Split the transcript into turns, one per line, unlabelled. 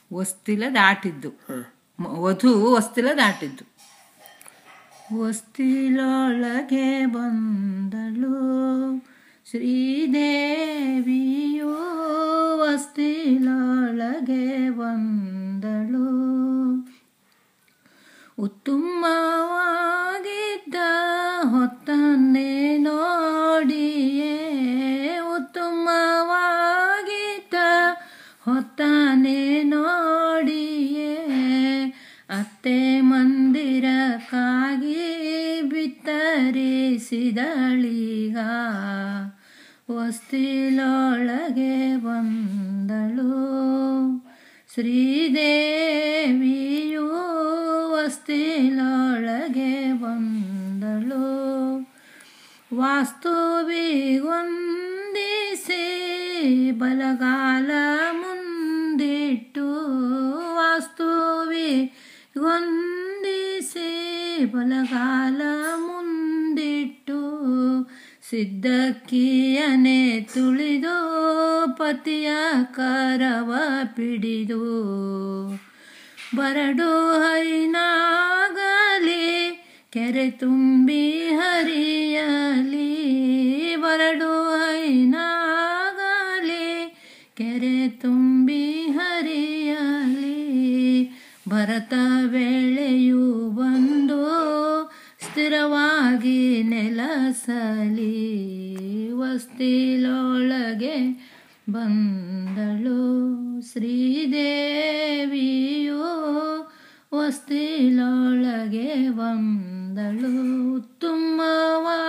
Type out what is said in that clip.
ಹೊಸ್ತಿಲ ದಾಟಿದ್ದು ಮ- ವಧು ಹೊಸ್ತಿಲ ದಾಟಿದ್ದು ಹೊಸ್ತಿಲೊಳಗೆ ಬಂದಳು ಶ್ರೀದೇವಿಯು ಹೊಸ್ತಿಲೊಳಗೆ ಬಂದಳು ಉತ್ತಮವಾಗಿದ್ದ ಹೊತ್ತನ್ನೇ ನೋಡಿಯೇ ಉತ್ತಮವಾಗಿದ್ದ ಹೊತ್ತನೇ ನೋಡಿಯೇ ಅತ್ತೆ ಮಂದಿರಕ್ಕಾಗಿ ಬಿತ್ತರಿಸಿದಳೀಗ ಹೊಸ್ತಿಲೊಳಗೆ ಬಂದಳು ಶ್ರೀದೇವಿಯು ಹೊಸ್ತಿಲೊಳಗೆ ಬಂದಳು ವಾಸ್ತುವಿಗೊಂದಿಸಿ ಬಲಗಾಲ ಮುಂದಿಟ್ಟು ವಾಸ್ತುವಿಗೊಂದಿಸಿ ಬಲಗಾಲ ಮುಂದಿಟ್ಟು ಸಿದ್ಧಕ್ಕಿಯನೆ ತುಳಿದು ಪತಿಯ ಕರವ ಪಿಡಿದು ಬರಡು ಹೈನಾಗಲಿ ಕೆರೆ ತುಂಬಿ ಹರಿಯಲಿ ಬರಡು ಹೈನಾಗಲಿ ಕೆರೆ ತುಂಬಿ ಹರಿಯಲಿ ಭರತ ವೇಳೆಯು ಬಂದು ಸ್ಥಿರವಾಗಿ ನೆಲಸಲಿ ವಸ್ತಿಲೊಳಗೆ ಬಂದಳು ಶ್ರೀದೇವಿಯು ವಸ್ತಿಲೊಳಗೆ ಬಂದಳು ಉತ್ತಮವಾಗಿದ್ದ